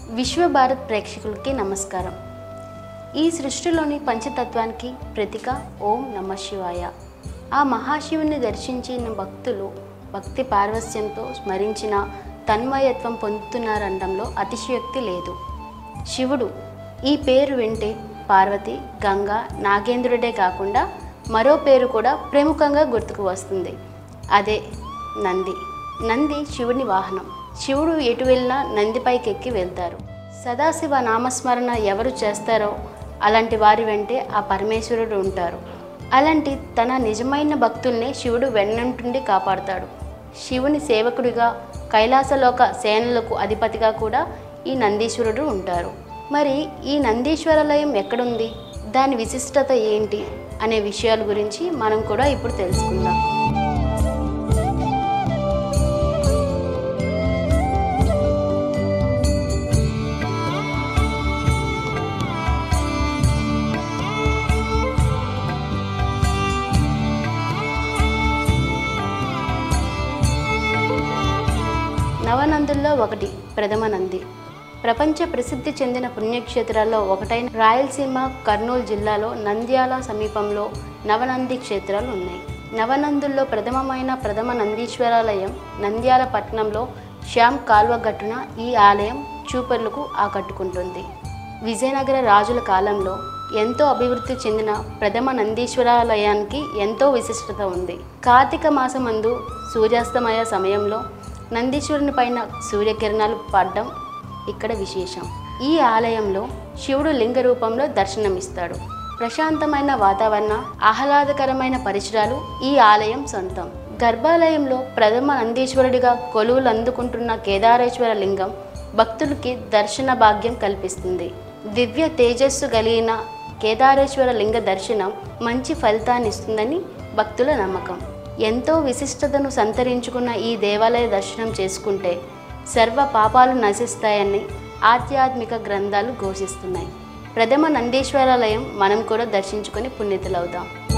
విశ్వభారత్ ప్రేక్షకులకి నమస్కారం ఈ సృష్టిలోని పంచతత్వానికి ప్రతీక ఓం నమ శివాయ ఆ మహాశివుని దర్శించిన భక్తులు భక్తి పార్వస్యంతో స్మరించిన తన్మయత్వం పొందుతున్నారనడంలో అతిశయోక్తి లేదు శివుడు ఈ పేరు వింటే పార్వతి గంగా నాగేంద్రుడే కాకుండా మరో పేరు కూడా ప్రముఖంగా గుర్తుకు వస్తుంది అదే నంది నంది శివుని వాహనం శివుడు ఎటు వెళ్ళినా నందిపైకి ఎక్కి వెళ్తారు సదాశివ నామస్మరణ ఎవరు చేస్తారో అలాంటి వారి వెంటే ఆ పరమేశ్వరుడు ఉంటారు అలాంటి తన నిజమైన భక్తుల్ని శివుడు వెన్నంటుండి కాపాడుతాడు శివుని సేవకుడిగా కైలాసలోక సేనలకు అధిపతిగా కూడా ఈ నందీశ్వరుడు ఉంటారు మరి ఈ నందీశ్వరాలయం ఎక్కడుంది దాని విశిష్టత ఏంటి అనే విషయాల గురించి మనం కూడా ఇప్పుడు తెలుసుకుందాం నవనందుల్లో ఒకటి ప్రథమ నంది ప్రపంచ ప్రసిద్ధి చెందిన పుణ్యక్షేత్రాల్లో ఒకటైన రాయలసీమ కర్నూలు జిల్లాలో నంద్యాల సమీపంలో నవనంది క్షేత్రాలు ఉన్నాయి నవనందుల్లో ప్రథమమైన ప్రథమ నందీశ్వరాలయం నంద్యాల పట్టణంలో శ్యామ్ కాల్వ గట్టున ఈ ఆలయం చూపర్లకు ఆకట్టుకుంటుంది విజయనగర రాజుల కాలంలో ఎంతో అభివృద్ధి చెందిన ప్రథమ నందీశ్వరాలయానికి ఎంతో విశిష్టత ఉంది కార్తీక మాసమందు సూర్యాస్తమయ సమయంలో నందీశ్వరుని పైన సూర్యకిరణాలు పడడం ఇక్కడ విశేషం ఈ ఆలయంలో శివుడు లింగ రూపంలో దర్శనమిస్తాడు ప్రశాంతమైన వాతావరణ ఆహ్లాదకరమైన పరిసరాలు ఈ ఆలయం సొంతం గర్భాలయంలో ప్రథమ నందీశ్వరుడిగా కొలువులు అందుకుంటున్న కేదారేశ్వర లింగం భక్తులకి దర్శన భాగ్యం కల్పిస్తుంది దివ్య తేజస్సు కలిగిన కేదారేశ్వర లింగ దర్శనం మంచి ఫలితాన్ని ఇస్తుందని భక్తుల నమ్మకం ఎంతో విశిష్టతను సంతరించుకున్న ఈ దేవాలయ దర్శనం చేసుకుంటే సర్వ పాపాలు నశిస్తాయని ఆధ్యాత్మిక గ్రంథాలు ఘోషిస్తున్నాయి ప్రథమ నందీశ్వరాలయం మనం కూడా దర్శించుకొని పుణ్యతులవుదాం